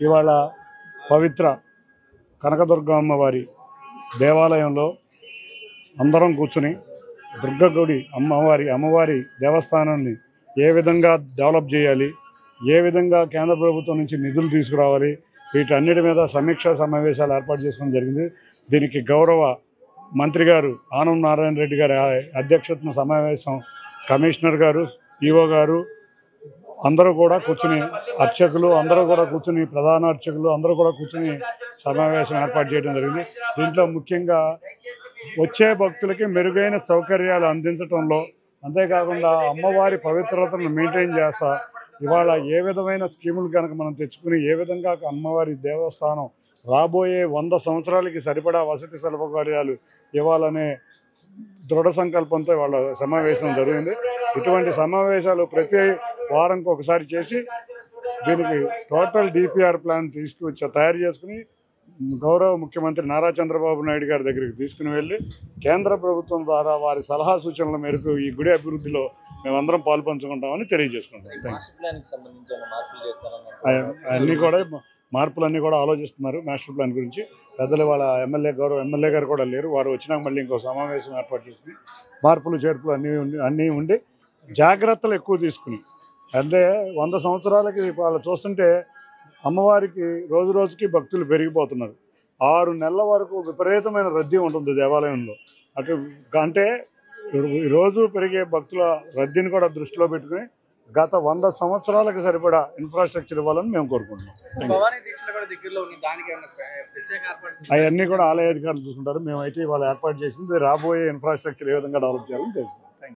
ఇవాళ పవిత్ర కనకదుర్గమ్మ వారి దేవాలయంలో అందరం కూర్చుని దుర్గ గుడి అమ్మవారి అమ్మవారి దేవస్థానాన్ని ఏ విధంగా డెవలప్ చేయాలి ఏ విధంగా కేంద్ర ప్రభుత్వం నుంచి నిధులు తీసుకురావాలి వీటన్నిటి మీద సమీక్షా సమావేశాలు ఏర్పాటు చేసుకోవడం జరిగింది దీనికి గౌరవ మంత్రి గారు ఆనం నారాయణ రెడ్డి గారి అధ్యక్షతన సమావేశం కమిషనర్ గారు ఈఓ గారు అందరూ కూడా కూర్చుని అర్చకులు అందరూ కూడా కూర్చుని ప్రధాన అర్చకులు అందరూ కూడా కూర్చుని సమావేశం ఏర్పాటు చేయడం జరిగింది దీంట్లో ముఖ్యంగా వచ్చే భక్తులకి మెరుగైన సౌకర్యాలు అందించడంలో అంతేకాకుండా అమ్మవారి పవిత్రతను మెయింటైన్ చేస్తా ఇవాళ ఏ విధమైన స్కీములు కనుక మనం తెచ్చుకుని ఏ విధంగా అమ్మవారి దేవస్థానం రాబోయే వంద సంవత్సరాలకి సరిపడా వసతి సౌకర్యాలు ఇవ్వాలనే దృఢ సంకల్పంతో వాళ్ళ సమావేశం జరిగింది ఇటువంటి సమావేశాలు ప్రతి వారంకి ఒకసారి చేసి దీనికి టోటల్ డిపిఆర్ ప్లాన్ తీసుకువచ్చా తయారు చేసుకుని గౌరవ ముఖ్యమంత్రి నారా చంద్రబాబు నాయుడు గారి దగ్గరికి తీసుకుని వెళ్ళి కేంద్ర ప్రభుత్వం ద్వారా వారి సలహా సూచనల మేరకు ఈ గుడి అభివృద్ధిలో మేమందరం పాలు పంచుకుంటామని తెలియజేసుకుంటాం థ్యాంక్స్ మాస్టర్ ప్లాన్ కి సంబంధించి ఏమైనా మార్పులు చేస్తారని అన్నీ కూడా మార్పులన్నీ కూడా ఆలోచిస్తున్నారు మాస్టర్ ప్లాన్ గురించి పెద్దలు వాళ్ళ ఎమ్మెల్యే గౌరవ ఎమ్మెల్యే గారు కూడా లేరు వారు వచ్చినాక మళ్ళీ ఇంకో సమావేశం ఏర్పాటు చేసుకుని మార్పులు చేర్పులు అన్నీ ఉండి అన్నీ ఉండి జాగ్రత్తలు ఎక్కువ తీసుకుని అంటే వంద సంవత్సరాలకి వాళ్ళు చూస్తుంటే అమ్మవారికి రోజు రోజుకి భక్తులు పెరిగిపోతున్నారు ఆరు నెలల వరకు విపరీతమైన రద్దీ ఉంటుంది దేవాలయంలో అటు అంటే ఈ రోజు పెరిగే భక్తుల రద్దీని కూడా దృష్టిలో పెట్టుకుని గత వంద సంవత్సరాలకు సరిపడా ఇన్ఫ్రాస్ట్రక్చర్ ఇవ్వాలని మేము కోరుకుంటున్నాం భవానీ దీక్షలు కూడా దగ్గరలో ఉంది దానికి ఏమైనా స్పె- ప్రత్యేక ఏర్పాటు అవన్నీ కూడా ఆలయ అధికారులు చూసుకుంటారు మేమైతే ఇవాళ ఏర్పాటు చేసింది రాబోయే ఇన్ఫ్రాస్ట్రక్చర్ ఏ విధంగా డెవలప్ చేయాలని తెలుసుకుంటాం